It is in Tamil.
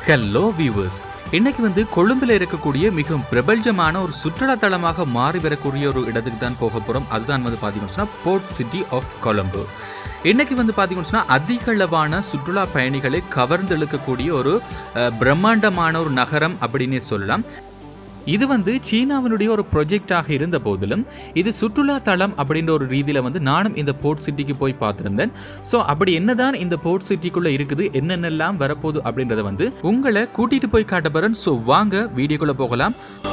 ஹலோ வியூவர்ஸ் இன்னைக்கு வந்து கொழும்புல இருக்கக்கூடிய மிகவும் பிரபல்யமான ஒரு சுற்றுலா தலமாக மாறி வரக்கூடிய ஒரு இடத்துக்கு தான் போக போகிறோம் அதுதான் வந்து பார்த்தீங்கன்னு சொன்னால் போர்ட் சிட்டி ஆஃப் கொலம்பு இன்னைக்கு வந்து பார்த்தீங்கன்னு சொன்னால் அதிக அளவான சுற்றுலா பயணிகளை கவர்ந்து இழுக்கக்கூடிய ஒரு அஹ், பிரம்மாண்டமான ஒரு நகரம் அப்படின்னே சொல்லலாம் இது வந்து சீனாவினுடைய ஒரு ப்ரொஜெக்டாக இருந்த போதிலும் இது சுற்றுலா தளம் அப்படின்ற ஒரு ரீதியில் வந்து நானும் இந்த போர்ட் சிட்டிக்கு போய் பார்த்துருந்தேன் ஸோ அப்படி என்னதான் இந்த போர்ட் சிட்டிக்குள்ளே இருக்குது என்னென்னலாம் வரப்போகுது அப்படின்றத வந்து உங்களை கூட்டிகிட்டு போய் காட்ட போகிறேன் ஸோ வாங்க வீடியோக்குள்ளே போகலாம்